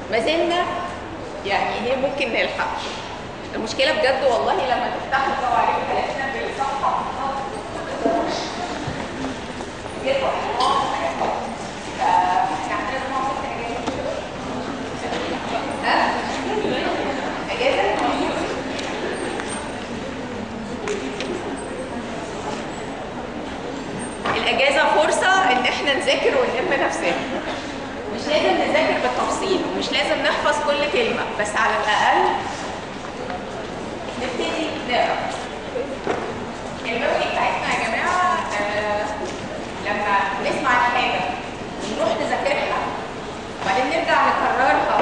ما زلنا يعني هي ممكن نلحق المشكله بجد والله لما تفتحوا لو عليكم حلقتنا بالصفحه بجد والله فاحنا عندنا نوع ست اجازه ها؟ اجازه الاجازه فرصه ان احنا نذاكر ونلم نفسنا مش لازم نذاكر بالتفصيل ومش لازم نحفظ كل كلمه بس على الاقل نبتدي نقرا المبني بتاعتنا يا جماعه آه لما نسمع الحاجه ونروح نذاكرها وبعدين نرجع نكررها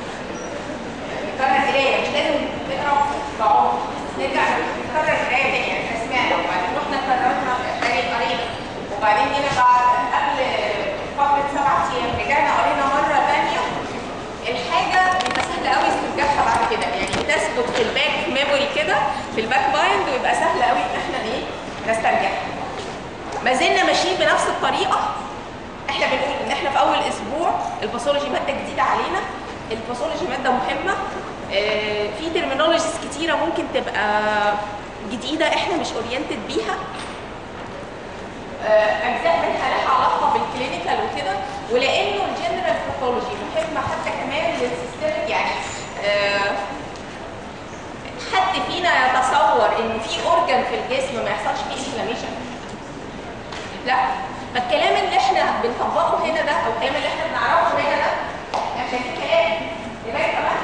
نكرر قرايه مش لازم نقرا بعمق نرجع نكرر قرايه تاني يعني احنا سمعنا وبعدين رحنا كررنا قرايه قرينا وبعدين جينا بعد قبل فتره سبع ايام رجعنا قرينا مره ثانيه الحاجه بيبقى سهل قوي استرجاعها بعد كده يعني بتثبت في الباك ميموري كده في الباك مايند ويبقى سهل قوي ان احنا ايه نسترجعها ما زلنا ماشيين بنفس الطريقه احنا بنقول ان احنا في اول اسبوع الباثولوجي ماده جديده علينا الباثولوجي ماده مهمه آه، في ترمينولوجيز كتيره ممكن تبقى جديده احنا مش اورينتد بيها آه، اجزاء منها لها علاقه بالكلينيكال وكده ولانه الجنرال باثولوجي مهمه حتى كمان للسيستمك يعني آه، حد فينا يتصور ان في اورجان في الجسم ما يحصلش فيه انفلاميشن لا فالكلام اللي احنا بنطبقه هنا ده او الكلام اللي احنا بنعرفه هنا ده احنا شايفين كلام يبقى كمان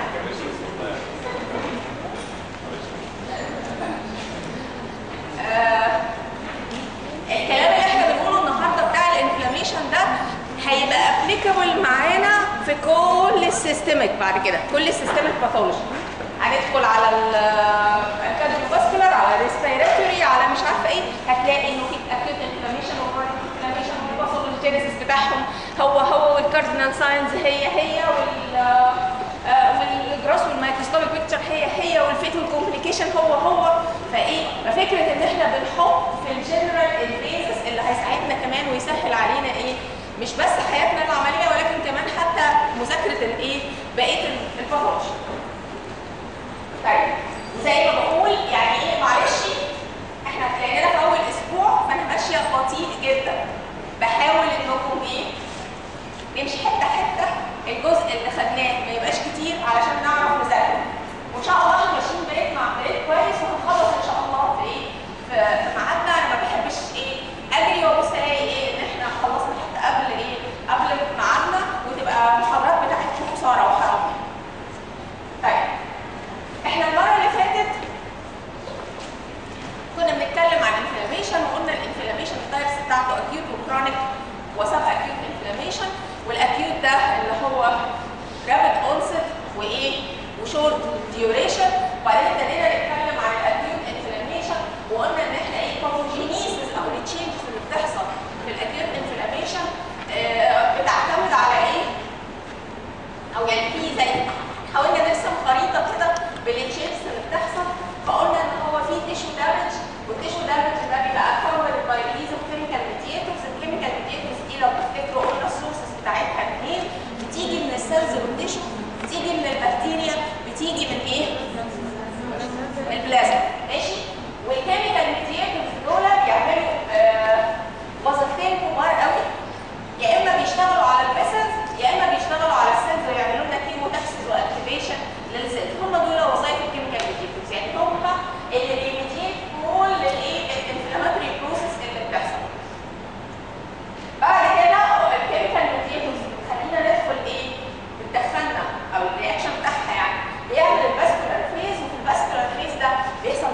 آه الكلام اللي احنا بنقوله النهارده بتاع الانفلاميشن ده هيبقى ابليكابل معانا في كل السيستمك بعد كده كل السيستمك باثولوجي هندخل على الكارديوفاسكولار على الريسبيراتوري على مش عارفه ايه هتلاقي انه في اكيوت انفلاميشن وكرونيك انفلاميشن والباثولوجينيسيس بتاعهم هو هو والكاردينال ساينز هي هي وال آه، والجراس والمايكروسكوبيك بيكتشر هي هي والفيتال كومبليكيشن هو هو فايه ففكره ان احنا بنحط في الجنرال البيزس اللي هيساعدنا كمان ويسهل علينا ايه مش بس حياتنا العمليه ولكن كمان حتى مذاكره الايه بقيه الباثولوجي طيب زي ما بقول يعني ايه معلش احنا هتلاقينا في اول اسبوع فانا ماشيه بطيء جدا بحاول انكم ايه نمشي حته حته الجزء اللي خدناه ما يبقاش كتير علشان نعرف نذاكره وان شاء الله احنا ماشيين بريت مع بريت كويس وهنخلص ان شاء الله في ايه في في ميعادنا انا ما بحبش ايه اجري وابص الاقي ايه ان احنا خلصنا حتى قبل ايه قبل ميعادنا وتبقى المحاضرات بتاعتكم خساره وحرام طيب احنا المره اللي فاتت كنا بنتكلم عن الانفلاميشن وقلنا الانفلاميشن التايبس بتاعته اكيوت وكرونيك وسب اكيوت انفلاميشن والاكيوت ده اللي هو رابid onset وايه وشورت ديوريشن وبعدين ابتدينا نتكلم عن الاكيوت انفلاميشن وقلنا ان احنا ايه باثوجينيسيس او التشينجز اللي بتحصل في الاكيوت انفلاميشن بتعتمد على ايه او يعني في زي حاولنا نرسم خريطه كده بالتشينجز اللي بتحصل فقلنا ان هو في تيشو دامج والتيشو دامج ده بيبقى اكوند باي ريليز اوف كيميكال ميديتورز الكيميكال ميديتورز دي لو تفتكروا قلنا السورسز بتاعتها منين بتيجي من السيلز والتيشو بتيجي من البكتيريا بتيجي من ايه؟ من البلازما ماشي والكيميكال ميديتورز دول بيعملوا آه وظيفتين كبار قوي يا اما بيشتغلوا على الفيسلز يا اما بيشتغلوا على السيلز ويعملوا لنا كيمو تاكسس واكتيفيشن للسيلز هم دول وظائف الكيميكال ميديتورز يعني هم اللي بيميديت كل الايه الانفلاماتوري بروسيس اللي بتحصل بعد كده الكيميكال ميديتورز خلينا ندخل ايه بتدخلنا او الرياكشن بتاعها يعني بيعمل الفاسكولار فيز وفي الفاسكولار فيز ده بيحصل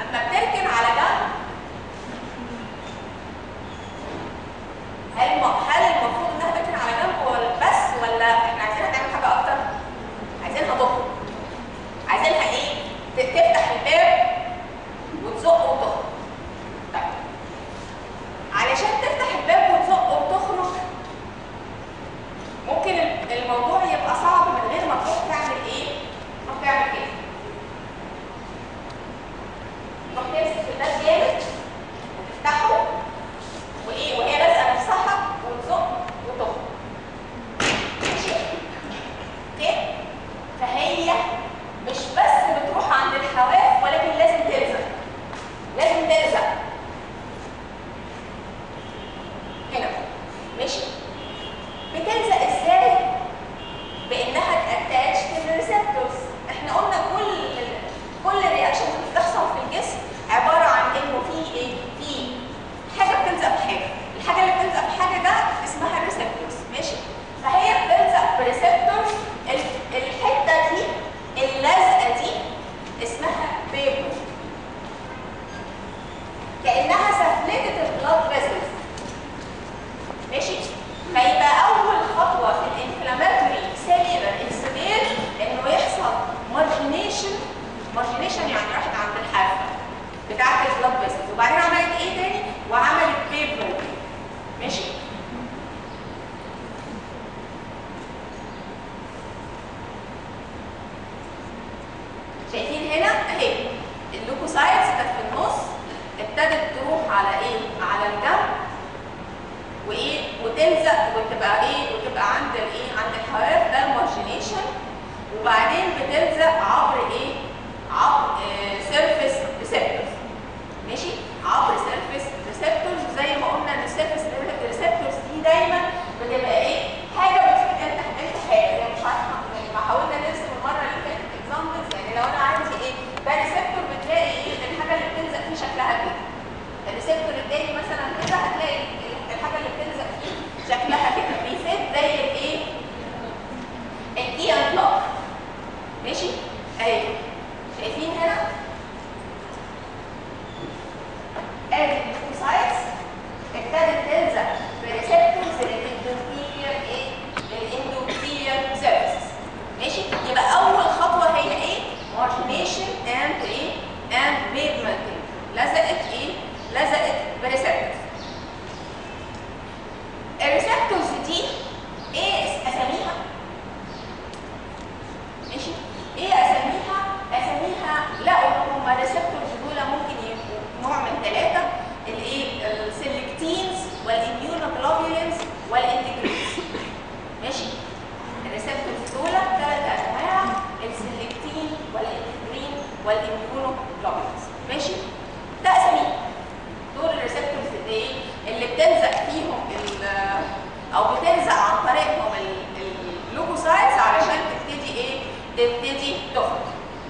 اما بتركن على جنب هل الم- هل المفروض انها تركن على جنب ولا بس ولا احنا عايزينها تعمل حاجه اكتر؟ عايزينها تخرج عايزينها ايه؟ ت- تفتح الباب وتزق وتخرج طيب علشان تفتح الباب وتزق وتخرج ممكن ال- الموضوع يبقى صعب من غير ما تروح تعمل ايه؟ تروح تعمل ايه؟ تروح تمسك الباب جامد وتفتحه وايه وهي لازقه نفسها وتزق وتخرج ماشي؟ اوكي؟ فهي مش بس بتروح عند الحواف ولكن لازم تلزق لازم تلزق هنا ماشي بتلزق ازاي بانها تاتاتش للريسبتورز احنا قلنا كل كل الرياكشن اللي بتحصل في الجسم عباره عن انه في ايه في حاجه بتلزق في حاجه الحاجه اللي بتلزق في حاجه ده اسمها الريسبتورز ماشي فهي بتلزق بريسبتورز ال- الحته دي اللزقه دي اسمها بيبو كانها سفلتة البلاد فيسلز ماشي فيبقى اول خطوه في الانفلاماتوري سيلولار انسداد انه يحصل مارجينيشن مارجينيشن يعني راحت عند الحافه بتاعه البلاد فيسلز وبعدين عملت ايه تاني وعملت بيبو ماشي شايفين هنا اهي اللوكوسايتس كانت في النص ابتدت تروح على ايه على الجنب وايه وتلزق وتبقى ايه وتبقى عند الايه عند الحواف ده المارجينيشن وبعدين بتلزق عبر ايه عبر سيرفيس ريسبتورز ماشي عبر سيرفيس ريسبتورز زي ما قلنا ان السيرفيس ريسبتورز دي دايما بتبقى ايه حاجه بتفيد انت انت حاجه يعني مش عارفه ما حاولنا نرسم المره اللي فاتت اكزامبلز يعني لو انا عندي ايه ده ريسبتور بتلاقي ايه الحاجه اللي بتلزق فيه شكلها كده الريسبتور التاني مثلا كده هتلاقي ال- الحاجه اللي بتلزق فيه شكلها كده بيفيد زي الايه الكي انلوك ماشي اهي شايفين هنا ادي الليكوسايتس ابتدت تلزق بريسبتورز للاندوثيليال ايه للاندوثيليال سيرفيسز ماشي يبقى اول خطوه هي ايه مارجينيشن اند ايه اند بيفمنتنج لزقت ايه لزقت بريسبتورز الريسبتورز دي ايه اساميها ماشي ايه اساميها اساميها لقوا ان هم الريسبتورز دول ممكن يبقوا نوع من ثلاثه الايه السلكتينز والاميونوجلوبولينز والانتجرينز ماشي الريسبتورز دول ثلاث انواع السلكتين والانتجرين والاميونوجلوبولينز ماشي ده اساميهم دول الريسبتورز اللي ايه اللي بتلزق فيهم ال- او بتلزق عن طريقهم ال- اللوكوسايتس علشان تبتدي ايه تبتدي تخرج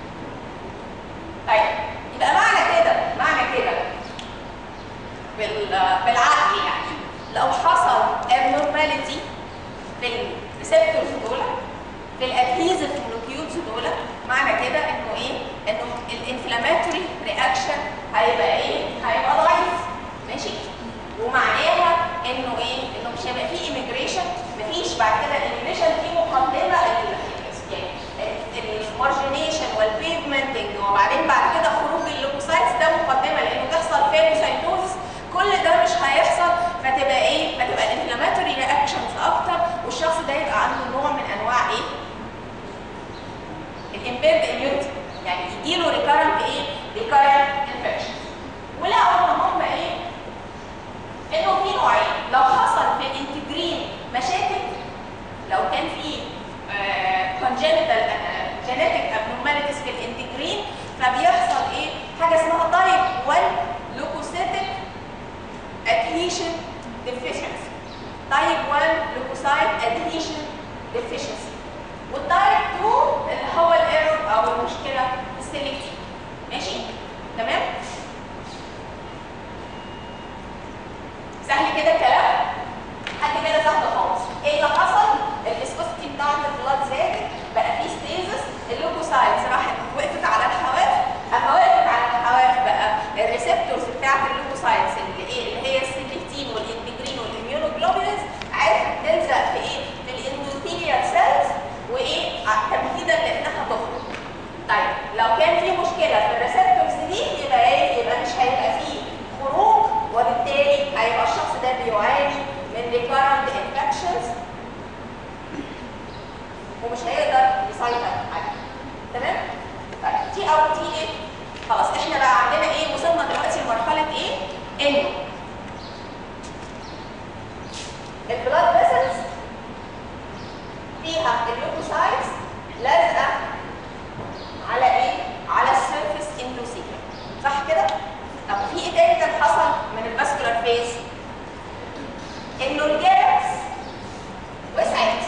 طيب يبقى معنى كده معنى كده بال- بالعقل يعني لو حصل abnormality في الريسبتورز دول في الادهيزيف مولكيولز دول معنى كده انه ايه انه الانفلاماتوري رياكشن هيبقى ايه هيبقى ضعيف ماشي ومعناها انه ايه انه مش هيبقى فيه ايميجريشن مفيش بعد كده الايميجريشن دي مقدمه ال- يعني المارجينيشن والبيفمنتنج وبعدين بعد كده خروج اللوكوسايتس ده مقدمه لانه تحصل فاجوسايتوزس كل ده مش هيحصل فتبقى ايه فتبقى الانفلاماتوري رياكشنز اكتر والشخص ده يبقى عنده نوع من انواع ايه الامبيرد اميونيتي يعني يجي له ريكارنت ايه ريكارنت انفكشن ولقوا ان هم ايه انه في نوعين لو حصل في الانتجرين مشاكل لو كان في كونجنتال جينيتك ابنورماليتيز في الانتجرين فبيحصل ايه حاجه اسمها تايب 1 لوكوسيتك adhesion deficiency تايب 1 لوكوسايت adhesion deficiency والتايب 2 اللي هو الايرور او المشكله السلكتيف ماشي تمام سهل كده الكلام حد كده سهل خالص ايه اللي حصل الفيسكوستي بتاعت البلاد زادت بقى في ستيزس اللوكوسايتس راحت وقفت على الحواف اما وقفت على الحواف بقى او دي ايه خلاص احنا بقى عندنا ايه وصلنا دلوقتي لمرحله ايه انه البلاد فيسلز فيها الليوكوسايتس لازقه على ايه على السيرفيس اندوثيليوم صح كده طب في ايه تاني كان حصل من الفاسكولار فيز انه الجابس وسعت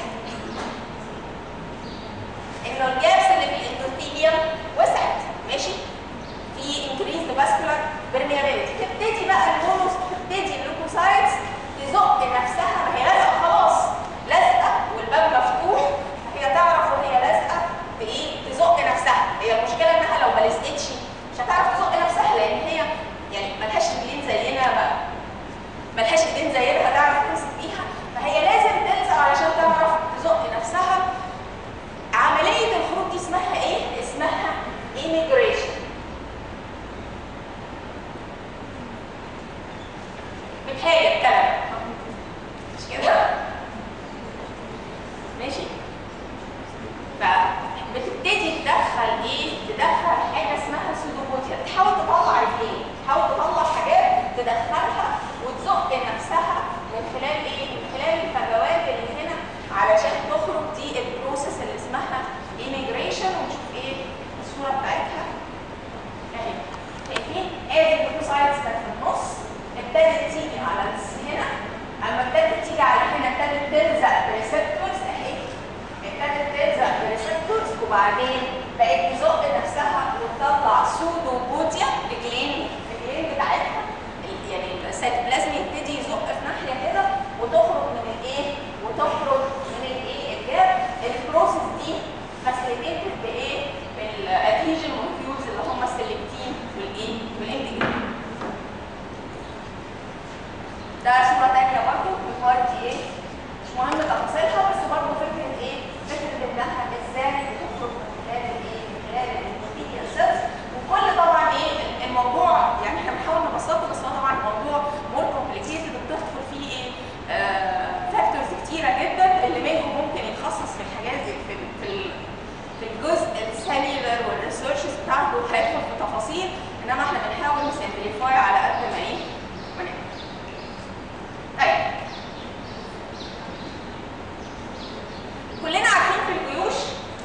انه الجابس اللي في الاندوثيليوم وسعت ماشي في increased vascular permeability تبتدي بقى المونوس تبتدي اللوكوسايتس تزق نفسها ما هي لازقه خلاص لازقه والباب مفتوح هي تعرف وهي لازقه في ايه تزق نفسها هي المشكله انها لو ما لزقتش مش هتعرف تزق نفسها لان هي يعني ملهاش رجلين زينا ما ملهاش ايدين زينا هتعرف تمسك بيها فهي لازم تلزق علشان تعرف تزق نفسها عمليه الخروج دي اسمها ايه اسمها immigration بتهيأ الكلام مش كده ماشي فبتبتدي تدخل ايه تدخل حاجه اسمها سودوبوتيا تحاول تطلع رجلين تحاول تطلع حاجات تدخلها وتزق نفسها من خلال ايه من خلال الفجوات اللي هنا علشان تخرج دي البروسيس اللي اسمها immigration ونشوف ايه الصوره بتاعتها اهي شايفين ادي البروسايتس كانت في النص ابتدت تيجي على الس- هنا اما ابتدت تيجي على هنا ابتدت تلزق بريسبتورز اهي ابتدت تلزق بريسبتورز وبعدين بقت تزق نفسها وتطلع سودو بوديا رجلين رجلين بتاعتها ال- يعني السيتوبلازم يبتدي يزق في ناحيه كده وتخرج من الايه وتخرج من الايه الجاب البروسيس دي فاسيليتد بايه بالادهيجن مولكيولز اللي هم السلكتين والايه والانتجرين ده صورة تانية برضه بتوري ايه مش مهم تفاصيلها بس برضه فكرة ايه فكرة انها ازاي بتخرج من خلال الايه من خلال الانتيريال سيلز وكل طبعا ايه الموضوع يعني احنا بنحاول نبسطه بس هو طبعا الموضوع مور كومبليكيتد وبتدخل فيه ايه فاكتورز كتيرة جدا اللي منهم ممكن يتخصص في الحاجات دي في في ال- في الجزء السيلولر والريسيرشز بتاعته هيدخل في تفاصيل انما احنا بنحاول نسمبليفاي على قد ما ايه ما نقدر طيب كلنا عارفين في الجيوش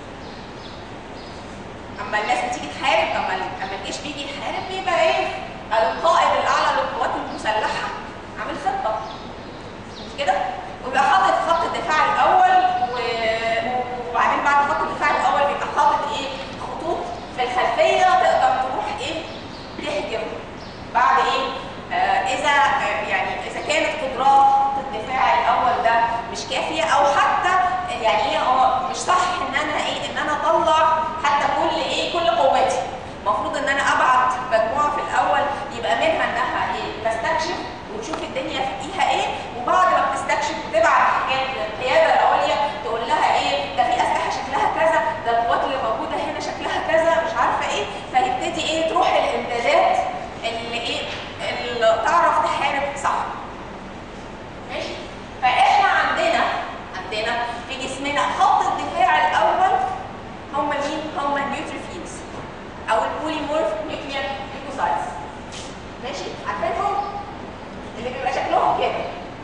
اما الناس بتيجي تحارب اما ال- اما الجيش بيجي يحارب بيبقى ايه القائد الاعلى للقوات المسلحه عامل خطه مش كده ويبقى حاطط خط الدفاع الاول و- وبعدين بعد خط الدفاع الاول بيبقى حاطط ايه خطوط في الخلفيه تقدر تروح ايه تهجم بعد ايه آه اذا آه يعني اذا كانت قدرات خط الدفاع الاول ده مش كافيه او حتى يعني ايه هو مش صح ان انا ايه ان انا اطلع حتى كل ايه كل قوتي المفروض ان انا ابعت مجموعه في الاول يبقى منها انها ايه تستكشف وتشوف الدنيا فيها ايه وبعد ما بتستكشف بتبعت حاجات للقياده العليا تقول لها ايه ده في اسلحه شكلها كذا ده القوات اللي موجوده هنا شكلها كذا مش عارفه ايه فيبتدي ايه تروح الامدادات اللي ايه اللي تعرف تحارب صح ماشي فاحنا عندنا عندنا في جسمنا خط الدفاع الاول هم مين هم النيوتروفيلز او البوليمورف نيوكليير ليكوسايتس ماشي عارفينهم اللي بيبقى شكلهم كده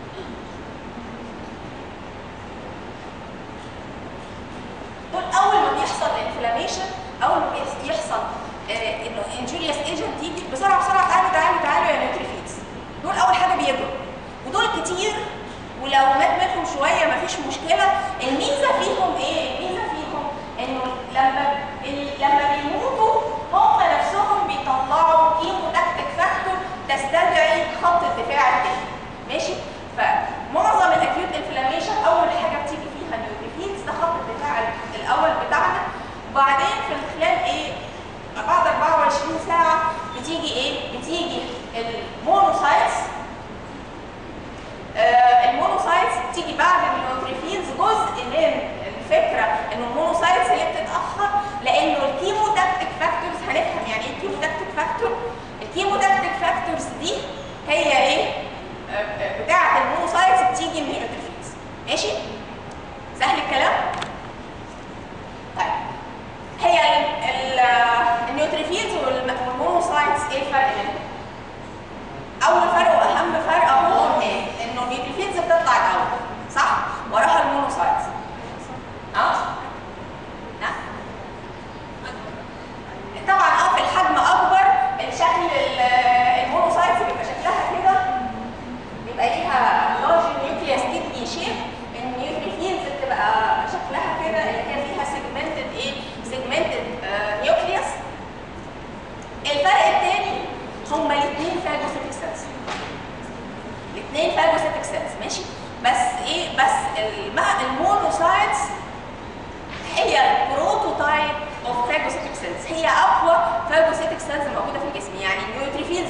دول اول ما بيحصل انفلاميشن اول ما بيحص- يحصل آه انه انجوريوس ايجنت يجي بسرعه بسرعه تعالوا تعالوا تعالوا يا نيوتريفيتس دول اول حاجه بيجروا ودول كتير ولو مات منهم شويه مفيش مشكله الميزه فيهم ايه الميزه فيهم انه لما ال- لما بيموتوا هم نفسهم بيطلعوا كيموتاكتيك فاكتور تستدعي خط الدفاع التاني ماشي فمعظم الاكيوت انفلاميشن اول حاجه بتيجي فيها النيوتريفينز ده خط الدفاع الاول بتاعنا وبعدين في خلال ايه بعد 24 ساعه بتيجي ايه بتيجي المونوسايتس آه المونوسايتس بتيجي بعد النيوتريفينز جزء من الفكره ان المونوسايتس هي بتتاخر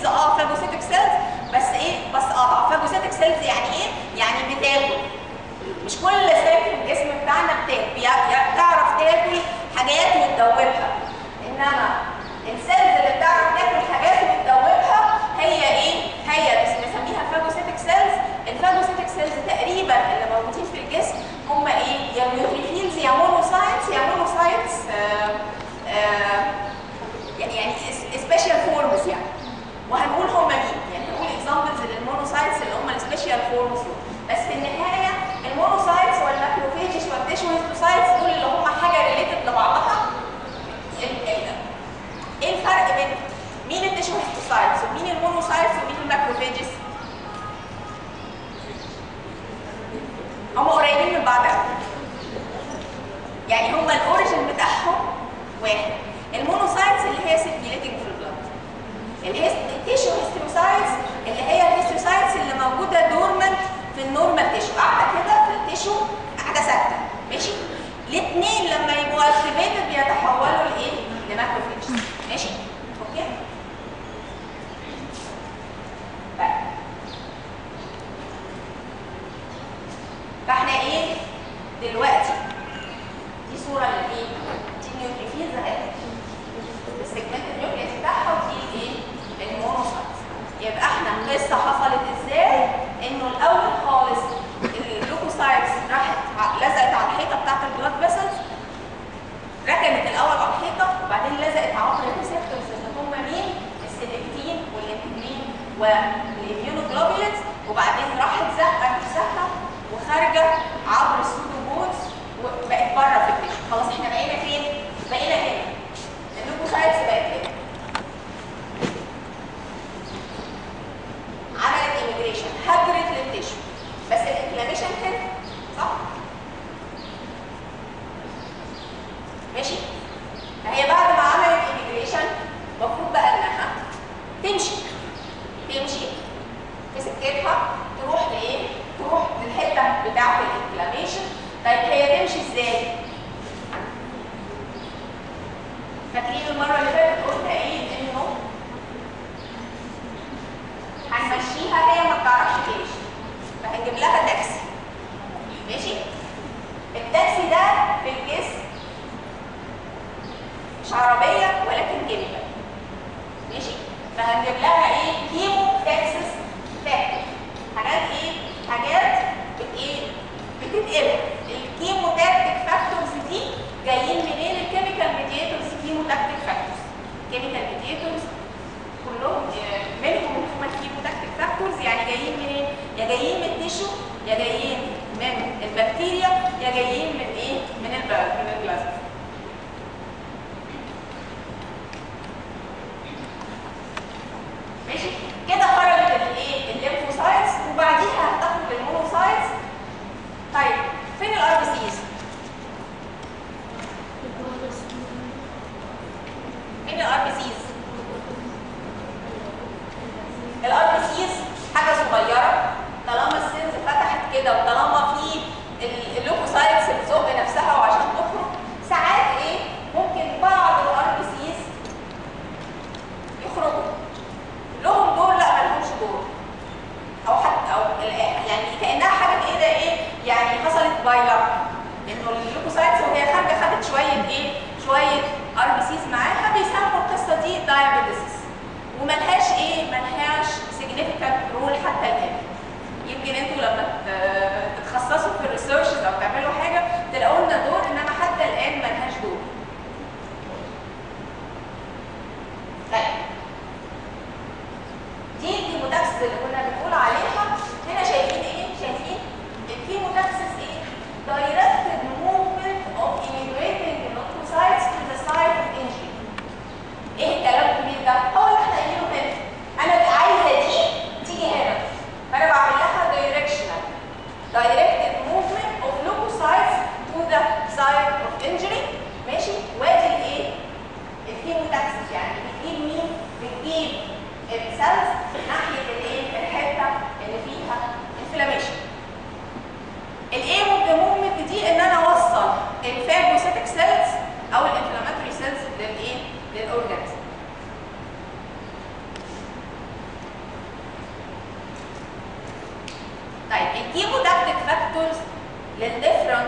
نيوتروفيلز اه فاجوسيتك سيلز بس ايه بس قطع فاجوسيتك سيلز يعني ايه يعني بتاكل مش كل سيل في الجسم بتاعنا بتاكل بيع- بيع- بتعرف تاكل حاجات وتدوبها انما السيلز اللي بتعرف تاكل حاجات وتدوبها هي ايه هي بس بنسميها فاجوسيتك سيلز الفاجوسيتك سيلز تقريبا اللي موجودين في الجسم هم ايه يا نيوتريفيلز يا مونوسايتس يا مونوسايتس آه آه يعني سبيشال فورمز يعني وهنقول هم مين يعني هنقول اكزامبلز للمونوسايتس اللي هم السبيشال فورمز دول بس في النهايه المونوسايتس والماكروفيجز والتيشو هيستوسايتس دول اللي هم حاجه ريليتد لبعضها ال- ال- ايه الفرق بين مين التيشو هيستوسايتس ومين المونوسايتس ومين الماكروفيجز هم قريبين من بعض قوي يعني هم الاوريجن بتاعهم واحد المونوسايتس اللي هي سيركيليتنج في البلد التيشو هيستيروسايتس اللي هي الهيستيروسايتس اللي موجوده دورمنت في النورمال تيشو قاعده كده في التيشو قاعده ثابته ماشي الاثنين لما يبقوا اكتيفيتد بيتحولوا لايه لماكروفيجز ماشي اوكي طيب فاحنا ايه دلوقتي دي صوره للايه دي نيوتريفيلز اهي السيجمنت النيوكليس بتاعها ودي الايه المونوسايتس يبقى احنا القصه حصلت ازاي انه الاول خالص اللوكوسايتس راحت ع- لزقت على الحيطه بتاعت البلاد فيسلز ركنت الاول على الحيطه وبعدين لزقت عبر الريسبتورز اللي هم مين السيلكتين والانتجرين والاميونوجلوبولينز وبعدين راحت زقه نفسها وخارجه عبر السودوبودز وبقت بره في التيشو خلاص احنا بقينا فين؟ بقينا هنا اللوكوسايتس بقت هنا عملت ايميجريشن هجرت للتيشو بس الانفلاميشن هنا صح؟ ماشي؟ فهي بعد ما عملت ايميجريشن المفروض بقى انها تمشي تمشي في سكتها تروح لايه؟ تروح للحته بتاعه الانفلاميشن طيب هي تمشي ازاي؟ فاكرين المره اللي فاتت قلنا ايه انه هنمشيها هي ما بتعرفش تمشي فهنجيب لها تاكسي ماشي التاكسي ده في الجسم مش عربيه ولكن كيميكال ماشي فهنجيب لها ايه كيمو تاكسس فاكتور حاجات ايه حاجات بت ايه بتتقلب الكيمو تاكتيك فاكتورز دي جايين منين الكيميكال ميدياتورز كيمو تاكتيك فاكتورز كيميكال ميدياتورز كلهم آه، منهم هم الكيمو تاكتيك فاكتورز يعني جايين منين يا جايين من التيشو يا جايين من البكتيريا يا جايين من ايه من البلد من البلازما ماشي كده خرجت الايه الليمفوسايتس وبعديها هتخرج المونوسايتس طيب فين الار بي سيز فين الار بي سيز الار بي سيز حاجه صغيره طالما السيلز فتحت كده وطالما في ال- اللوكوسايتس بتزق نفسها وعشان تخرج ساعات ايه ممكن بعض الار بي سيز يخرجوا لهم دور لا مالهمش دور او حتى او ال- يعني كانها حاجه كده ايه يعني حصلت بايلر انه الليوكوسايتس وهي خارجه خدت شويه ايه شويه ار بي سيز معاها بيسموا القصه دي دايابيتس وملهاش ايه ملهاش significant رول حتى الان يمكن انتوا لما ت- تتخصصوا في الريسيرشز او تعملوا حاجه تلاقوا لنا دور انما حتى الان ملهاش دور طيب دي الكيموتاكسس اللي كنا بنقول عليها هنا شايفين ايه؟ شايفين الكيموتاكسس ايه؟ directed movement of immigrating lymphocytes to the site of injury. ايه الكلام الكبير ده؟ هو اللي احنا قايلينه هنا. انا عايزه دي تيجي هنا. فانا بعمل لها directional. Directed movement of leukocytes to the site of injury. ماشي؟ وادي الايه؟ الكيموتاكسس يعني بتجيب مين؟ بتجيب السيلز ناحيه الايه؟ الحته اللي فيها انفلاميشن. الايم اوف ذا موفمنت دي ان انا اوصل الفاجوسيتك سيلز او الانفلاماتوري سيلز للايه؟ للاورجانيزم. للديفرنت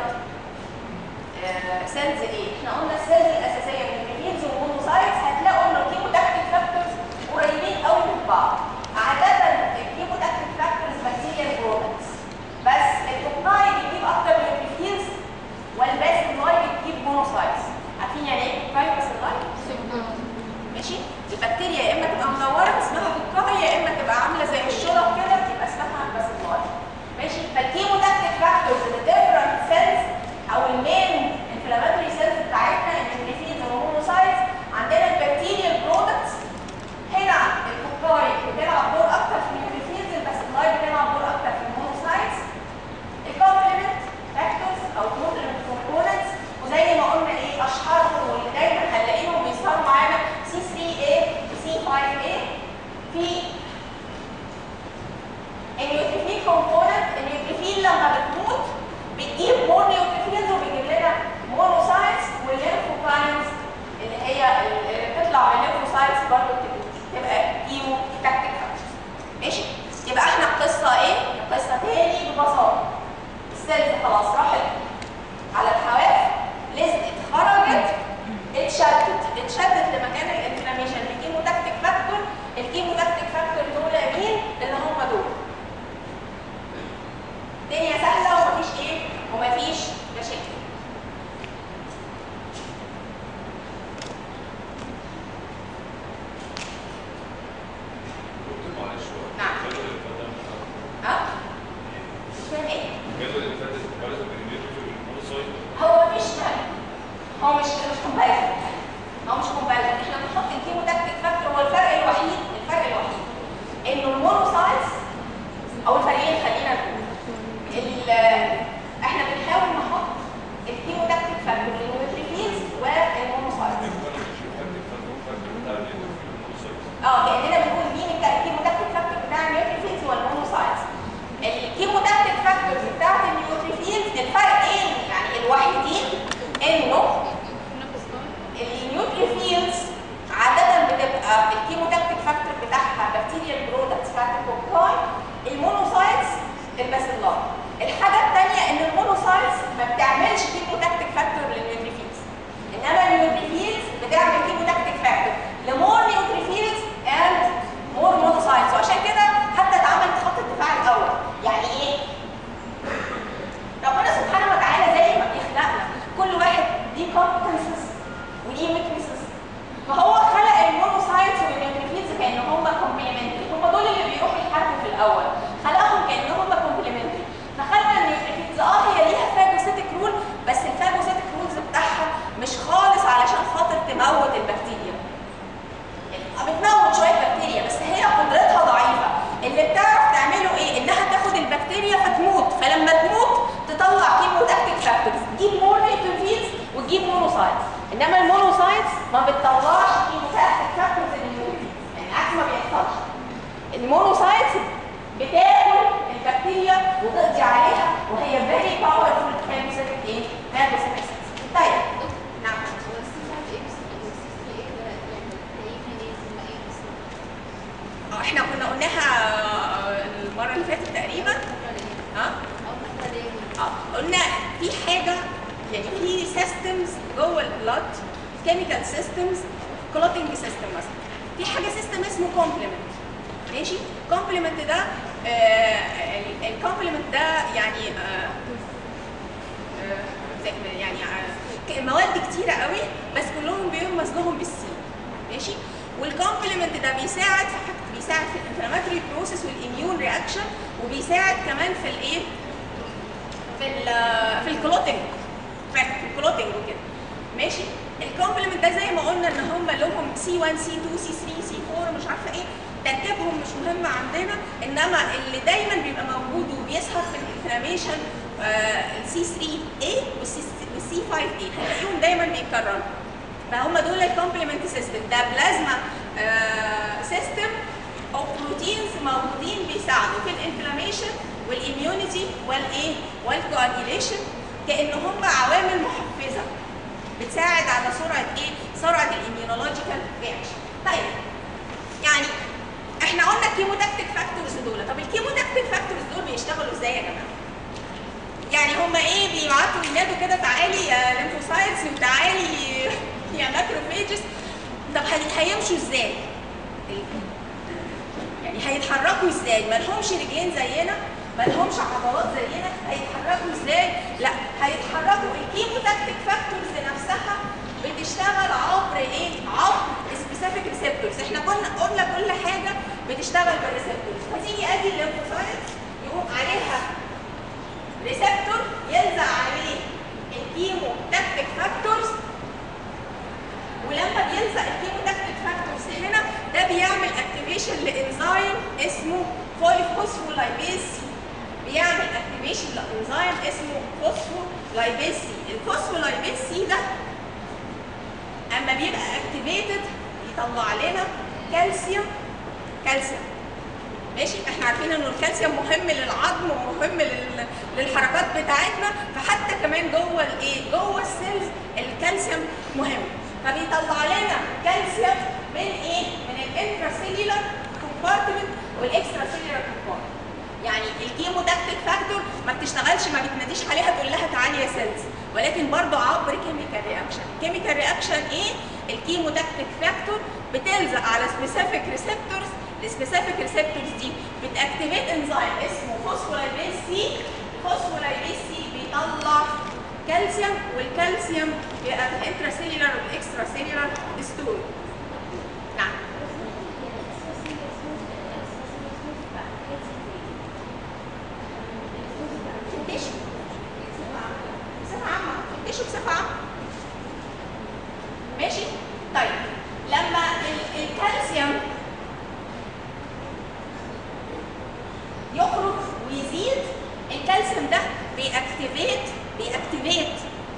سيلز ايه؟ احنا قلنا السيلز الاساسيه من البروتينز والمونوسايتس هتلاقوا ان الكيموتاكتيك فاكتورز قريبين قوي من بعض. عاده الكيموتاكتيك فاكتورز بكتيريال برودكتس بس الكوكناي بيجيب اكتر من البروتينز والباسلاي بتجيب مونوسايتس. عارفين يعني ايه كوكناي وباسلاي؟ ماشي؟ البكتيريا يا اما تبقى منوره اسمها كوكاي يا اما تبقى عامله زي الشرب كده بتبقى اسمها باسلاي. ماشي؟ فالكيموتاكتيك فاكتورز الديفرنت سيلز او المين انفلاماتوري سيلز بتاعتنا النيوكليفيز والمونوسايتس عندنا البكتيريال برودكتس هنا الكوكاي بتلعب دور اكتر في النيوكليفيز الباسلاي بتلعب دور اكتر في المونوسايتس الكومبلمنت فاكتورز او كومبلمنت كومبوننتس وزي ما قلنا ايه اشهرهم واللي دايما هنلاقيهم بيظهروا معانا سي 3 a وسي 5 a في النيوتريفين كومبوننت النيوتريفين لما بتموت بتجيب مور نيوتريفينز وبيجيب لنا مونوسايتس والليمفوكاينز اللي هي اللي بتطلع من الليمفوسايتس برضه تبقى كيمو تاكتيك فاكتورز ماشي يبقى احنا القصه ايه؟ القصه تاني ببساطه السيلز خلاص راحت على الحواف لزقت خرجت اتشدت اتشدت لمكان الانفلاميشن الكيموتاكتيك فاكتور الكيموتاكتيك فاكتور دول مين؟ اللي هم دول الدنيا سهله ومفيش ايه؟ ومفيش مشاكل دكتور معلش هو نعم. الجدول اللي فات ده مش ها؟ مش فاهم ايه؟ الجدول اللي فات الكومباريزون بين النيوتريفين والمونوسايت هو مفيش فرق هو مش مش كومباريزون هو مش كومباريزون احنا بنحط الكيموتاكتيك فاكتور هو الفرق الوحيد الفرق الوحيد انه المونوسايتس او الفريقين خلينا نقول ال- احنا بنحاول نحط الكيموتاكتيك فاكتور للنيوتريفينز والمونوسايتس اه كاننا بنقول مين الك- الكيموتاكتيك فاكتور بتاع النيوتريفينز والمونوسايتس الكيموتاكتيك فاكتورز بتاعت النيوتريفينز الفرقين يعني الوحيدين انه النيوتريفينز عادة بتبقى الكيموتاكتيك فاكتور بتاعها بكتيريال برودكتس بتاعت الكوكاي المونوسايتس الباسيلاي الحاجة الثانية ان المونوسايتس ما بتعملش كيموتاكتيك فاكتور للنيوتريفينز انما النيوتريفينز بتعمل كيموتاكتيك فاكتور لمور نيوتريفينز اند مور مونوسايتس وعشان كده حتى اتعملت خط الدفاع الاول يعني ايه؟ ربنا سبحانه وتعالى زي ما بيخلقنا كل واحد ليه كومبتنسز وليه ويكنسز فهو خلق المونوسايتس والنيوتريفينز كان هم كومبلمنتري هم دول اللي بيروحوا يحاربوا في الاول خلقهم كان هم كومبلمنتري فخلق النيوتريفينز اه هي ليها فاجوسيتك رول بس الفاجوسيتك رولز بتاعها مش خالص علشان خاطر تموت البكتيريا بتموت شويه بكتيريا بس هي قدرتها ضعيفه اللي بتعرف تعمله ايه انها تاخد البكتيريا فتموت فلما تموت تطلع كيموتاكتيك فاكتورز تجيب مور نيوتروفيلز وتجيب مونوسايتس انما المونوسايتس ما بتطلعش كيموتاكتيك فاكتورز للنيوتروفيلز يعني عكس ما بيحصلش المونوسايتس بتاكل البكتيريا وتقضي عليها وهي فيري باورفول فاجوسيتك ايه؟ فاجوسيتك طيب نعم اه احنا كنا قلناها آه، المره اللي فاتت تقريبا ها اه قلنا في حاجه يعني في سيستمز جوه البلاد كيميكال سيستمز كلوتنج سيستم مثلا في حاجه سيستم اسمه كومبلمنت ماشي كومبلمنت ده الكومبلمنت ده يعني آه، آه، زي- يعني آه، ك- مواد كتيره قوي بس كلهم بيرمز لهم بالسي ماشي والكومبلمنت ده بيساعد في حاجة بيساعد في الانفلاماتوري بروسيس والاميون رياكشن وبيساعد كمان في الايه في ال في الكلوتنج في الكلوتنج وكده ماشي الكومبلمنت ده زي ما قلنا ان هم لهم سي 1 سي 2 سي 3 سي 4 مش عارفه ايه تركيبهم مش مهم عندنا انما اللي دايما بيبقى موجود وبيظهر في الانفلاميشن السي 3 A والسي 5 A هتلاقيهم دايما بيتكرروا فهم دول الكومبلمنت سيستم ده بلازما سيستم او بروتينز موجودين بيساعدوا في الانفلاميشن والاميونيتي والايه والكواجيليشن كان هم عوامل محفزه بتساعد على سرعه ايه سرعه الاميونولوجيكال رياكشن طيب يعني احنا قلنا الكيموتاكتيك فاكتورز دول طب الكيموتاكتيك فاكتورز دول بيشتغلوا ازاي يا جماعه يعني هما ايه بيبعتوا ينادوا كده تعالي يا ليمفوسايتس وتعالي يا ماكروفيجز طب هي- هيمشوا ازاي؟ يعني هيتحركوا ازاي؟ ما لهمش رجلين زينا ما لهمش عضلات زينا هيتحركوا ازاي؟ لا هيتحركوا الكيموتاكتيك فاكتورز نفسها بتشتغل عبر ايه؟ عبر سبيسيفيك ريسبتورز احنا كنا قلنا كل حاجه بتشتغل بالريسبتورز فتيجي ادي الليمفوسايتس يقوم عليها ريسبتور يلزق عليه الكيمو تاكتيك فاكتورز ولما بيلزق الكيمو تاكتيك فاكتورز هنا ده بيعمل اكتيفيشن لانزيم اسمه فوسفولايبيز سي بيعمل اكتيفيشن لانزيم اسمه فوسفولايبيز سي الفوسفولايبيز سي ده اما بيبقى اكتيفيتد يطلع لنا كالسيوم كالسيوم ماشي احنا عارفين انه الكالسيوم مهم للعظم ومهم لل... للحركات بتاعتنا فحتى كمان جوه الايه جوه السيلز الكالسيوم مهم فبيطلع لنا كالسيوم من ايه من الانتراسيلولار كومبارتمنت والاكسترا سيلولار كومبارتمنت يعني الكيموتاكتيك فاكتور ما بتشتغلش ما بتناديش عليها تقول لها تعالي يا سيلز ولكن برضه عبر كيميكال رياكشن كيميكال رياكشن ايه الكيموتاكتيك فاكتور بتلزق على سبيسيفيك ريسبتورز السبيسيفيك ريسبتورز دي بتاكتيفيت انزيم اسمه فوسفولايبيز سي فوسفولايبيز سي بيطلع كالسيوم والكالسيوم بيبقى في الانتراسيلولار والاكسترا سيلولار ستوري نعم التشو بصفة عامة التشو بصفة عامة ماشي طيب لما ال- الكالسيوم يخرج ويزيد الكالسيوم ده بيأكتيفيت بيأكتيفيت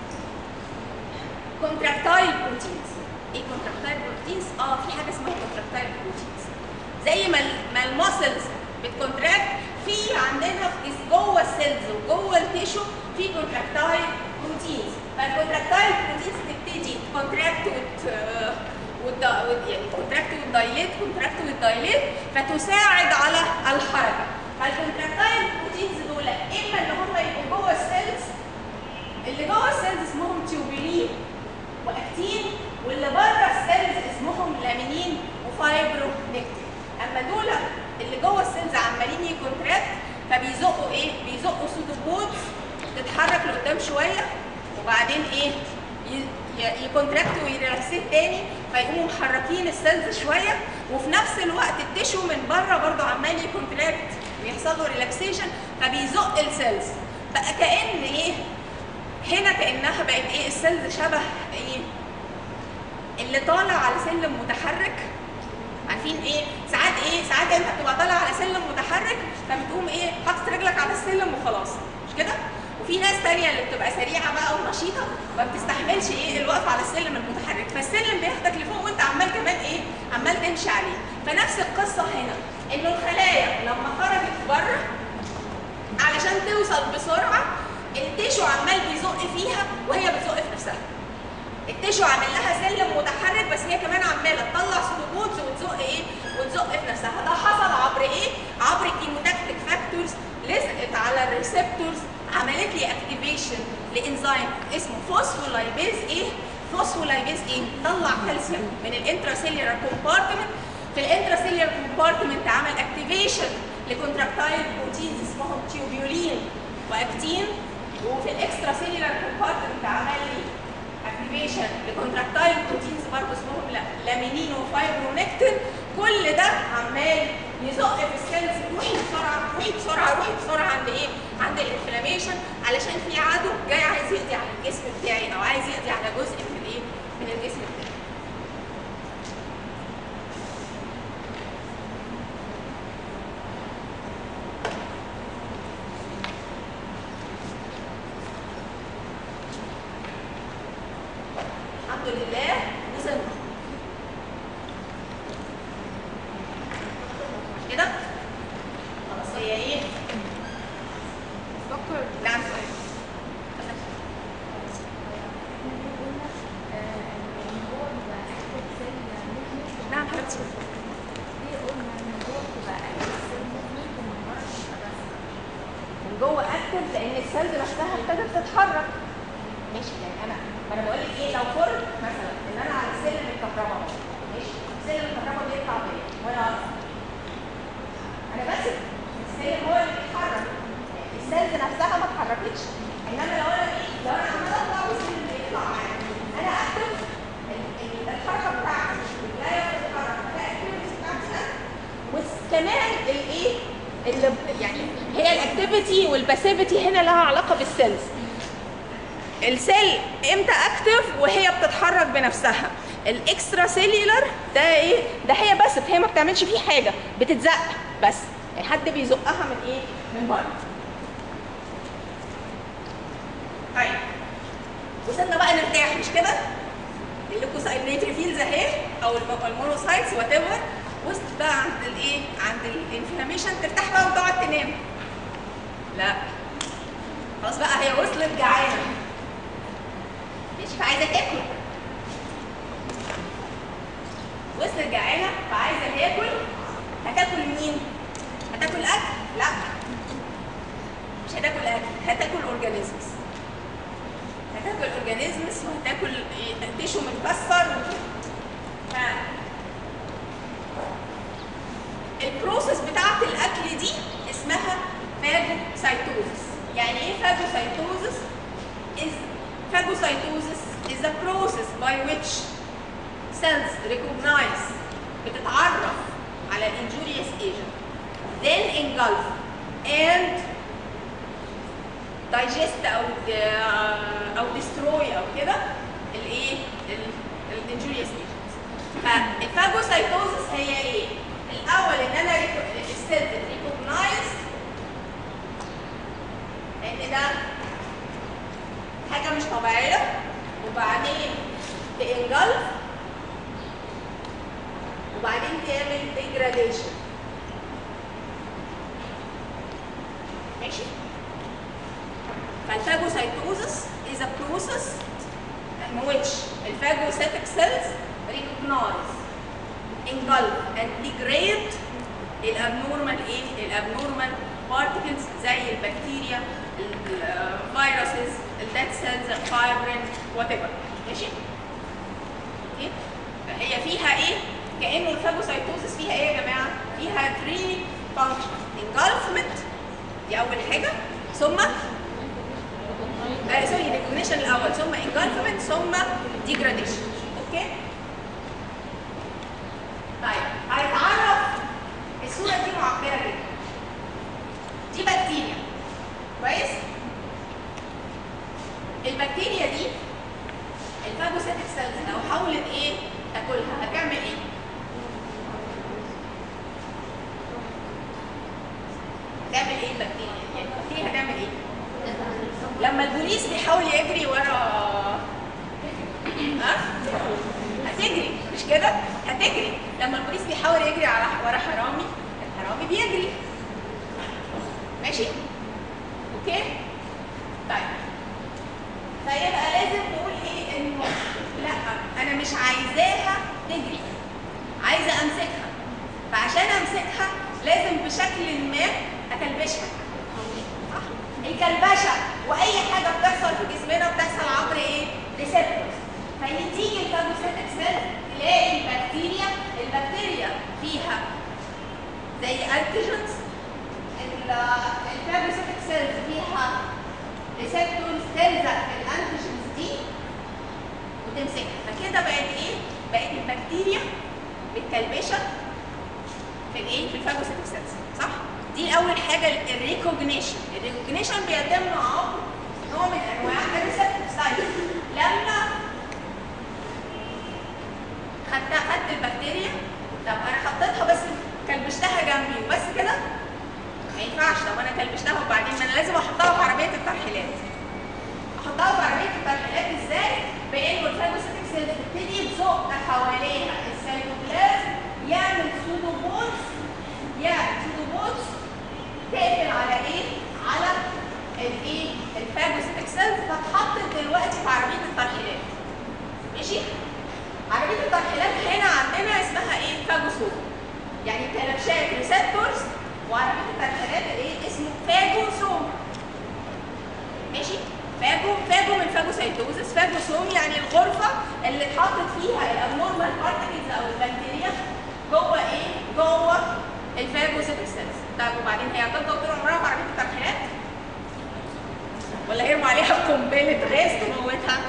كونتراكتايل بروتينز ايه كونتراكتايل بروتينز اه في حاجه اسمها كونتراكتايل بروتينز زي ما ال- ما الماسلز بتكونتراكت في عندنا في جس- جوه السيلز وجوه التيشو في كونتراكتايل بروتينز فالكونتراكتايل بروتينز تبتدي كونتراكت وت والد... وال- يعني كونتراكت والدايليت كونتراكت والدايليت فتساعد على الحركه فالكونتراكتايل بروتينز دول اما ان هم يبقوا جوه السيلز اللي جوه السيلز اسمهم تيوبولين واكتين واللي بره السيلز اسمهم لامينين وفايبرونكتين اما دول اللي جوه السيلز عمالين يكونتراكت فبيزقوا ايه بيزقوا سودوبودز تتحرك لقدام شويه وبعدين ايه ي- ي- يكونتراكت ويريلاكسيت تاني فيقوموا محركين السيلز شويه وفي نفس الوقت التشو من بره برضو عمال يكونتراكت ويحصل له ريلاكسيشن فبيزق السيلز بقى كأن ايه هنا كانها بقت ايه السيلز شبه ايه اللي طالع على سلم متحرك عارفين ايه ساعات ايه ساعات انت بتبقى طالع على سلم متحرك فبتقوم ايه حاطط رجلك على السلم وخلاص مش كده وفي ناس تانية اللي بتبقى سريعة بقى ونشيطة ما بتستحملش ايه الوقفة على السلم المتحرك فالسلم بياخدك لفوق وانت عمال كمان ايه عمال تمشي عليه فنفس القصة هنا انه الخلايا لما خرجت بره علشان توصل بسرعه التيشو عمال بيزق فيها وهي بتزق في نفسها التيشو عامل لها سلم متحرك بس هي كمان عماله تطلع سلوبودز وتزق ايه وتزق في نفسها ده حصل عبر ايه عبر الكيموتاكتيك فاكتورز لزقت على الريسبتورز عملت لي اكتيفيشن لانزيم اسمه فوسفولايبيز ايه فوسفولايبيز ايه طلع كالسيوم من الانتراسيلولار كومبارتمنت في الانتراسيلولار كومبارتمنت عمل اكتيفيشن لكونتراكتايل بروتينز اسمهم تيوبيولين واكتين وفي الاكسترا سيلولار كومبارتمنت عمل لي اكتيفيشن لكونتراكتايل بروتينز برضه اسمهم لا- لامينين وفايبرونكتين كل ده عمال يزق في السيلز روحي بسرعه روحي بسرعه روحي بسرعه عند ايه؟ عند الانفلاميشن علشان في عدو جاي عايز يقضي على الجسم بتاعي او عايز يقضي على جزء من الايه؟ من الجسم بتاعي. الحمد لله وصلنا كده خلاص هي ايه دكتور نعم آه، السيلز نفسها ابتدت تتحرك ماشي يعني انا ما انا بقول لك ايه لو فرض مثلا ان انا على سلم الكهرباء اهو، ماشي سلم الكهرباء بيطلع بيا وانا واقفة. انا بس السلم هو اللي بيتحرك السيلز نفسها ما اتحركتش انما لو انا ايه لو انا عمال اطلع والسلم بيطلع معايا انا اكتب ال- ال- الحركه بتاعتي رجليا بتتحرك الاكتيفيتي بتاعتي انا وكمان الايه اللي يعني هي الاكتيفيتي والباسيفيتي هنا لها علاقه بالسيلز السيل امتى اكتف وهي بتتحرك بنفسها الاكسترا سيلولر ده ايه ده هي بس هي ما بتعملش فيه حاجه بتتزق بس يعني حد بيزقها من ايه من بره طيب وصلنا بقى نرتاح مش كده الليكوسايد فيلز اهي او الم- المونوسايتس وات ايفر وصلت بقى عند الايه عند الانفلاميشن ترتاح بقى وتقعد تنام لا خلاص بقى هي وصلت جعانه ماشي فعايزه تاكل وصلت جعانه فعايزه تاكل هتاكل مين؟ هتاكل اكل؟ لا مش هتاكل اكل هتاكل اورجانيزمز هتاكل اورجانيزمز وهتاكل إيه، تيشو متكسر وكده ف- البروسيس بتاعت الاكل دي اسمها فاجوسايتوزس يعني ايه فاجوسايتوزس is phagocytosis is the process by which cells recognize بتتعرف على injurious agent then engulf and digest او او destroy او كده الايه الانجوريوس agents فالفاجوسايتوزس هي ايه الاول ان انا السيل ريكوجنايز ان ده حاجه مش طبيعيه وبعدين تنجلف وبعدين تعمل degradation ماشي فالفاجوسايتوزس is a process in which الفاجوسيتك cells recognize engulf and degrade الابنورمال ايه الابنورمال بارتكلز زي البكتيريا الفيروسز الديد سيلز الفايبرين وات ايفر ماشي اوكي فهي فيها ايه كانه الفاجوسايتوزس فيها ايه يا جماعه فيها 3 فانكشن engulfment دي اول حاجه ثم آه سوري ريكوجنيشن الاول ثم engulfment ثم degradation اوكي طيب هيتعرف الصوره دي معبره جدا دي بكتيريا كويس البكتيريا دي الفاجوسيتك سيلز لو حاولت ايه تاكلها هتعمل ايه هتعمل ايه البكتيريا يعني البكتيريا هتعمل ايه لما البوليس بيحاول يجري ورا ها هتجري مش كده هتجري لما البوليس بيحاول يجري على ورا حرامي الحرامي بيجري ماشي اوكي طيب فيبقى لازم نقول ايه انه لا انا مش عايزاها تجري عايزه امسكها فعشان امسكها لازم بشكل ما اكلبشها صح الكلبشه واي حاجه بتحصل في جسمنا بتحصل عبر ايه ريسبتورز فيجي الفاجوسيتك سيل تلاقي البكتيريا البكتيريا فيها زي انتيجنز الفاجوسيتك سيلز فيها ريسبتورز تلزق في الانتيجنز دي وتمسكها فكده بقت ايه بقت البكتيريا متكلبشه في الايه في الفاجوسيتك سيلز صح دي اول حاجه الريكوجنيشن الريكوجنيشن بيتم عبر نوع من انواع الريسبتورز طيب لما خدتها خدت البكتيريا طب انا حطيتها بس كلبشتها جنبي وبس كده ما ينفعش طب انا كلبشتها وبعدين ما انا لازم احطها في عربيه الترحيلات احطها في عربيه الترحيلات ازاي بانه الفاجوسيتك سيلز تبتدي تزق حواليها السيتوبلازم يعمل سودوبوتس يعمل سودوبوتس تقفل على ايه على الايه الفاجوسيتك سيلز فاتحطت دلوقتي في عربيه الترحيلات ماشي عربيه الترحيلات هنا عندنا اسمها ايه فاجوسوم يعني كلبشات ريسبتورز وعربيه الترحيلات ايه اسمه فاجوسوم ماشي فاجو فاجو من فاجوسايتوزس فاجوسوم يعني الغرفه اللي اتحطت فيها الابنورمال بارتكلز او البكتيريا جوه ايه؟ جوه الفاجوسيتك سيلز طيب وبعدين هي هتفضل طول عمرها في عربيه الترحيلات؟ ولا هيرموا عليها قنبله غاز تموتها؟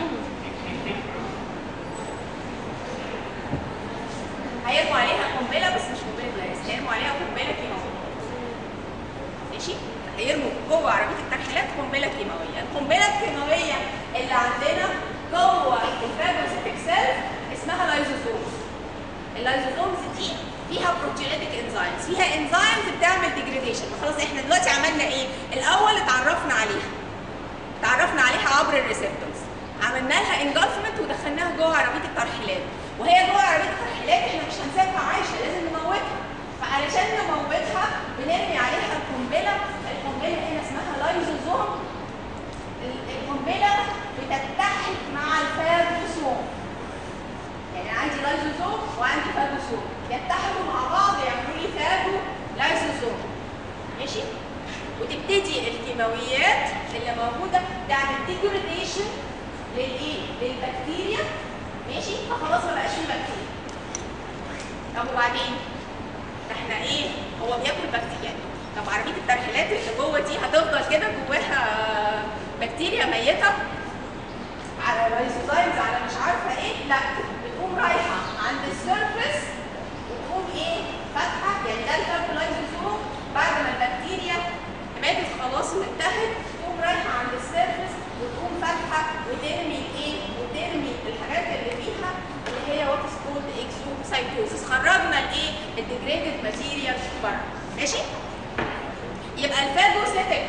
هيرموا عليها قنبله بس مش قنبله غاز هيرموا عليها قنبله كيماويه ماشي هيرموا جوه عربيه الترحيلات قنبله كيماويه القنبله الكيماويه اللي عندنا جوه الفاجوسيتك سيل اسمها لايزوزومز اللايزوزومز دي فيها بروتيوليتيك انزيمز فيها انزيمز بتعمل ديجريديشن خلاص احنا دلوقتي عملنا ايه الاول اتعرفنا عليها تعرفنا عليها عبر الريسبتورز عملنا لها انجلفمنت ودخلناها جوه عربيه الترحيلات وهي جوه عربيه الترحيلات احنا مش هنسيبها عايشه لازم نموتها فعلشان نموتها بنرمي عليها القنبله القنبله هنا اسمها لايزوزوم ال- القنبله بتتحد مع الفاجوسوم يعني عندي لايزوزوم وعندي فاجوسوم يتحدوا مع بعض يعملوا لي فاجو لايزوزوم ماشي وتبتدي الكيماويات اللي موجوده تعمل ديجريديشن للايه؟ للبكتيريا ماشي فخلاص ما بقاش في بكتيريا طب وبعدين؟ ده احنا ايه؟ هو بياكل بكتيريا طب عربيه الترحيلات اللي جوه دي هتفضل كده جواها بكتيريا ميته على لايزوزايمز على مش عارفه ايه لا بتقوم رايحه عند السيرفس وتقوم ايه فاتحه يعني ده الكاربولايزوزوم بعد ما البكتيريا ماتت خلاص وانتهت تقوم رايحه عند السيرفس وتقوم فاتحه وترمي ايه وترمي الحاجات اللي فيها اللي هي وات از كولد اكزوسايتوزس خرجنا الايه الديجريدد ماتيريال بره ماشي يبقى الفاجوسيتك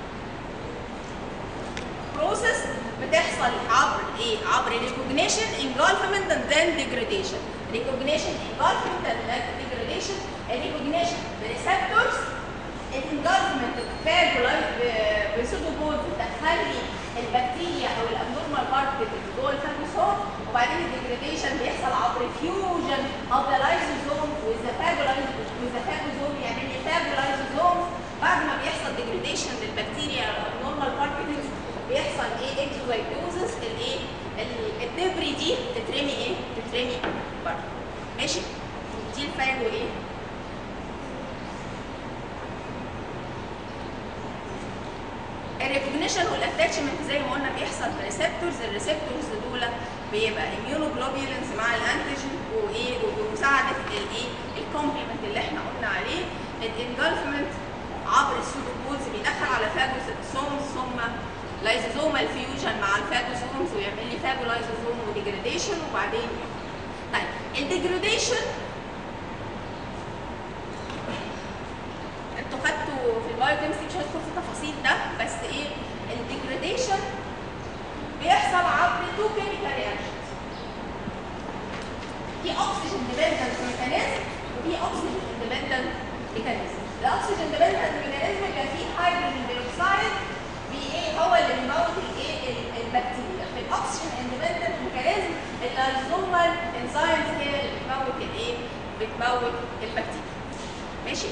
بروسيس بتحصل عبر ايه؟ عبر recognition, engulfment and then degradation. recognition, engulfment and then degradation. recognition receptors الانجلفمنت بفاجولايز بسودوبود بتدخل لي البكتيريا او الابنورمال بارتكلز جوه الفاجوسوم وبعدين الديجريديشن بيحصل عبر فيوجن اوف ذا لايزوزوم وذ فاجولايز وذ فاجوزوم يعمل لي فاجولايزوزوم بعد ما بيحصل ديجريديشن للبكتيريا او الابنورمال بارتكلز بيحصل ايه اكزولايتوزس الايه ال- الدبري دي تترمي ايه تترمي بره ماشي دي الفاجو ايه الريكوجنيشن والاتاتشمنت زي ما قلنا بيحصل في ريسبتورز الريسبتورز دول بيبقى immunoglobulins مع الانتيجين وايه وبمساعده الايه الكومبلمنت اللي احنا قلنا عليه الانجلفمنت عبر السودوبولز بيدخل على فاجوسومز ثم لايزوزومال فيوجن مع الفاجوسومز ويعمل لي فاجولايزوزوم وديجريديشن وبعدين طيب الديجريديشن انتوا خدتوا في البايوكيمستري مش هدخل في التفاصيل ده بس ايه الديجريديشن بيحصل عبر تو كيميكال رياكشنز في اوكسجين ديبندنت ميكانيزم وفي اوكسجين اندبندنت ميكانيزم الاكسجين ديبندنت ميكانيزم كان فيه هيدروجين بيروكسيد بي ايه هو اللي بيموت الايه ال- البكتيريا في الاكسجين اندبندنت ميكانيزم اللايزومال انزيمز هي اللي بتموت الايه بتموت البكتيريا ماشي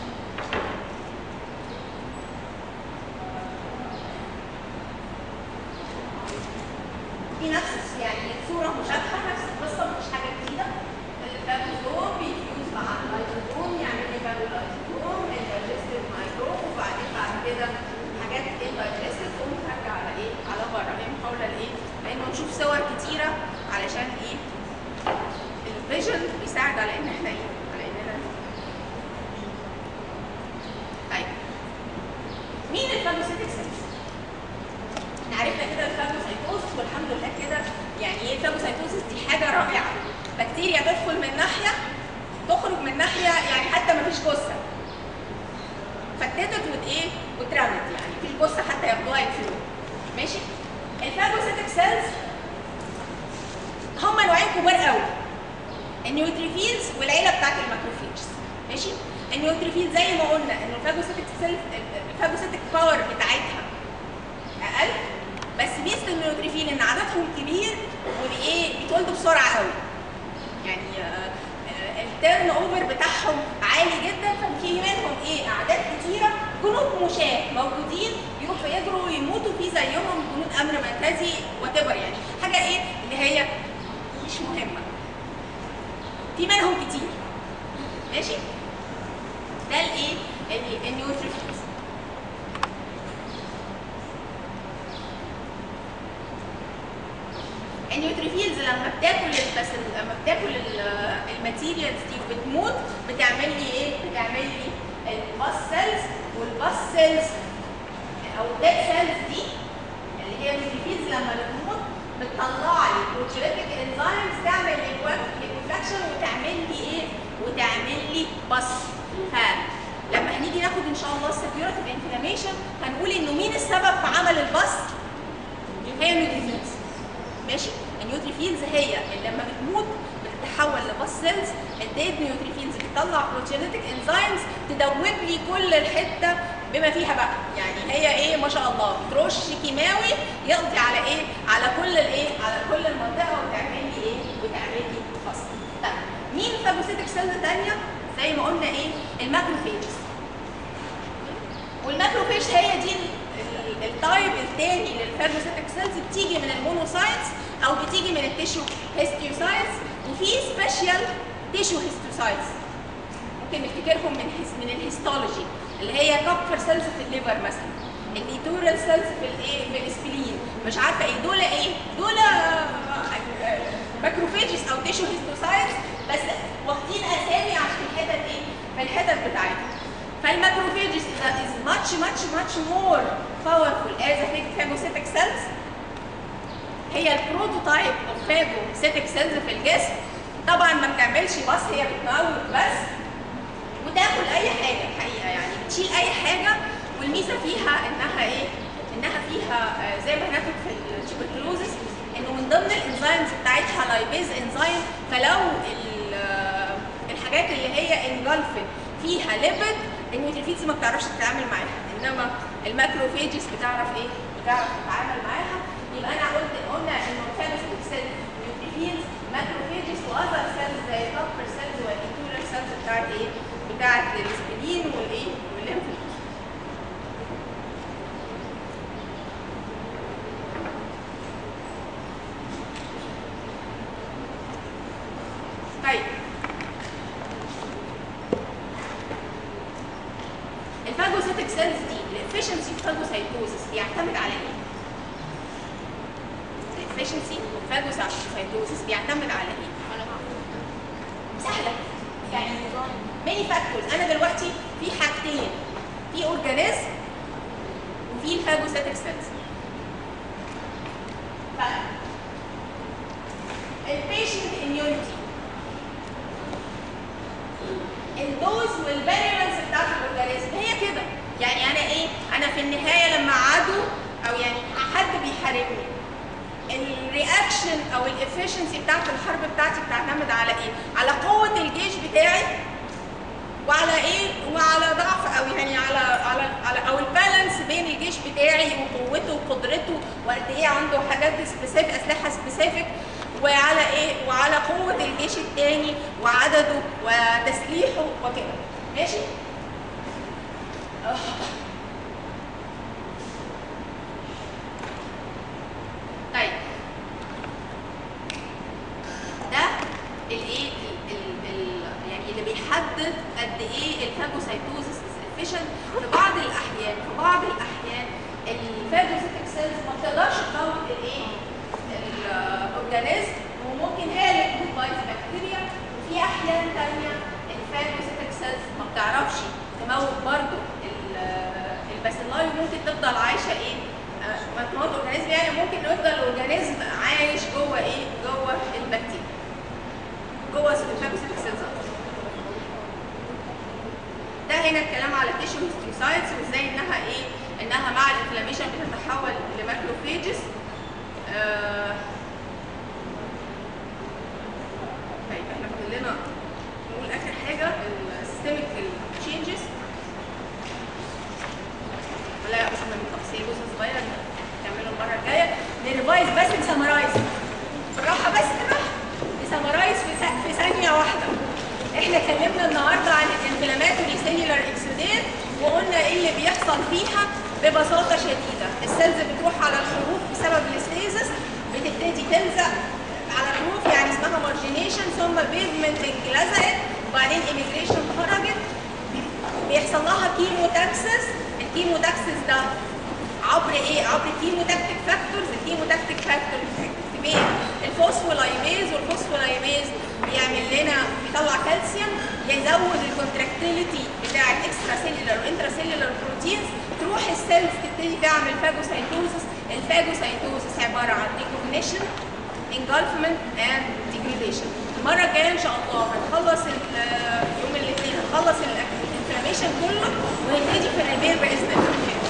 في نفس يعني صورة مشابهة نفس القصة مفيش حاجة جديدة الفاجوزوم بيفيوز مع اللايزوزوم يعمل لي فاجولايزوزوم الدايجستيف مايكروب وبعدين بعد كده حاجات الدايجستيف تقوم ترجع على ايه؟ على بره هي محاولة لايه؟ لأنه نشوف صور كتيرة علشان ايه؟ الفيجن بيساعد على ان احنا ايه؟ على اننا طيب مين الفاجوسيتك سيلز؟ احنا عرفنا كده الفاجوسايتوزس والحمد لله كده يعني ايه الفاجوسايتوزس دي حاجه رائعه بكتيريا تدخل من ناحيه تخرج من ناحيه يعني حتى ما فيش جثه فتتت وت ايه واترمت يعني مفيش جثه حتى ياخدوها يدفنوها ماشي الفاجوسيتك سيلز هم نوعين كبار قوي النيوتريفيلز والعيله بتاعت الماكروفيجز ماشي النيوتريفيل زي ما قلنا ان الفاجوسيتك سيلز الفاجوسيتك باور بتاعتها اقل بس ميزه النيوتريفيل ان عددهم كبير وايه بيتولدوا بسرعه قوي يعني آه، آه، التيرن اوفر بتاعهم عالي جدا ففي منهم ايه اعداد كتيره جنود مشاة موجودين يروحوا يجروا ويموتوا في زيهم جنود امر مركزي وات يعني حاجه ايه اللي هي مش مهمه في منهم كتير ماشي ده الايه ال- النيوتريفيلز النيوتريفيلز لما بتاكل بس لما بتاكل ال- الماتيريالز دي وبتموت بتعمل لي ايه؟ بتعمل لي الباس سيلز والباس سيلز او الديد سيلز دي اللي هي النيوتريفيلز لما بتموت بتطلع لي بروتيوليتيك انزيمز تعمل ليكوفاكشن وتعمل لي ايه؟ وتعمل لي بس فلما هنيجي ناخد ان شاء الله السكيورتيف انفلاميشن هنقول انه مين السبب في عمل البس؟ هي النيوتريفيلز ماشي النيوتريفيلز هي اللي لما بتموت بتتحول لباس سيلز الديد نيوتريفيلز بتطلع بروتيوليتيك انزيمز تدوب لي كل الحته بما فيها بقى يعني هي ايه ما شاء الله بترش كيماوي يقضي على ايه على كل الايه على كل المنطقه وتعمل لي ايه وتعمل لي فصل طيب مين فاجوسيتك سيلز ثانيه زي ما قلنا ايه الماكروفيجز والماكروفيج هي دي ال- ال- التايب الثاني للفاجوسيتك سيلز بتيجي من المونوسايتس او بتيجي من التيشو هيستيوسايتس وفي سبيشال تيشو هيستيوسايتس ممكن نفتكرهم من هيس من الهيستولوجي اللي هي كابفر سيلز في الليفر مثلا النيتورال سيلز في الايه في الاسبلين مش عارفه ايه دول ايه دول ماكروفيجز او تيشو هيستوسايتس بس واخدين اسامي عشان الحتت ايه في الحتت بتاعتهم فالماكروفيجز is much much much more powerful as a phagocytic cells هي البروتوتايب اوف phagocytic cells في الجسم طبعا ما بتعملش بس هي بتموت بس وتاكل اي حاجه الحقيقه يعني بتشيل اي حاجه والميزه فيها انها ايه؟ انها فيها آه، زي ما هناخد في التوبركلوزس انه من ضمن الانزيمز بتاعتها لايبيز انزيم فلو ال- آه، الحاجات اللي هي انجلفت فيها ليبيد النيوتريفيتس ما بتعرفش تتعامل معاها انما الماكروفيجز بتعرف ايه؟ بتعرف تتعامل معاها يبقى انا قلت قلنا انه فاجوسيتك سيل نيوتريفيلز ماكروفيجز واذر سيلز زي الكابر سيلز والانتورال سيلز بتاعت ايه؟ بتاعت الاسبلين والايه؟ والليمف طيب الفاجوسيتك سيلز دي الافشنسي في فاجوسايتوزس بيعتمد على ايه؟ الافشنسي في فاجوسايتوزس بيعتمد على ايه؟ سهله يعني ماني فاكتورز انا دلوقتي في حاجتين في اورجانيزم وفي الفاجوسيتك سيلز البيشنت اميونيتي الدوز والفاريبلز بتاعت الاورجانيزم هي كده يعني انا ايه انا في النهايه لما عدو او يعني حد بيحاربني الرياكشن او الافشنسي بتاعت الحرب بتاعتي بتعتمد على ايه على قوه الجيش بتاعي وعلى ايه وعلى ضعف او يعني على على, على او البالانس بين الجيش بتاعي وقوته وقدرته وقد ايه عنده حاجات سبيسيفيك اسلحه سبيسيفيك وعلى ايه وعلى قوه الجيش التاني وعدده وتسليحه وكده ماشي آه. طيب ده الايه ال- ال- ال- يعني اللي بيحدد قد ايه الفاجوسايتوزس efficient في بعض الاحيان في بعض الاحيان الفاجوسيتك سيلز ما بتقدرش تموت الايه الاورجانيزم وممكن هي اللي تموت بايز بكتيريا وفي احيان ثانيه الفاجوسيتك سيلز ما بتعرفش تموت برضو الباسيلاي وممكن تفضل عايشه ايه آه، ما تموت اورجانيزم يعني ممكن يفضل الاورجانيزم عايش جوه ايه جوه البكتيريا جوه الفاجوسيتك سيلز ده هنا الكلام على التيشو هيستيوسايتس وازاي انها ايه انها مع الانفلاميشن بتتحول لماكروفيجز آه طيب احنا فاضل لنا نقول اخر حاجه السيستميك تشينجز ولا مش مهم تفصيل جزء صغير نكمله المره الجايه نريفايز بس نسمرايز بالراحه بس كده نسمرايز في, س- في ثانيه واحده احنا اتكلمنا النهارده عن الانفلاماتوري سيلولار اكسوديت وقلنا ايه اللي بيحصل فيها ببساطه شديده السيلز بتروح على الحروف بسبب الاستيزس بتبتدي تلزق على الحروف يعني اسمها مارجينيشن ثم بيفمنتنج لزقت وبعدين ايميجريشن خرجت بيحصل لها كيموتاكسس الكيموتاكسس ده عبر ايه؟ عبر كيموتاكتيك فاكتورز الكيموتاكتيك فاكتورز بين الفوسفولايميز والفوسفولايميز بيعمل لنا بيطلع كالسيوم يزود الكونتراكتيليتي بتاع الاكسترا سيلولار وانترا سيلولار بروتينز تروح السيلز تبتدي تعمل فاجوسايتوزس الفاجوسايتوزس عباره عن ديكوجنيشن engulfment and degradation المره الجايه ان شاء الله هنخلص ال- يوم الاثنين هنخلص الانفلاميشن كله ونبتدي في الريبير باذن الله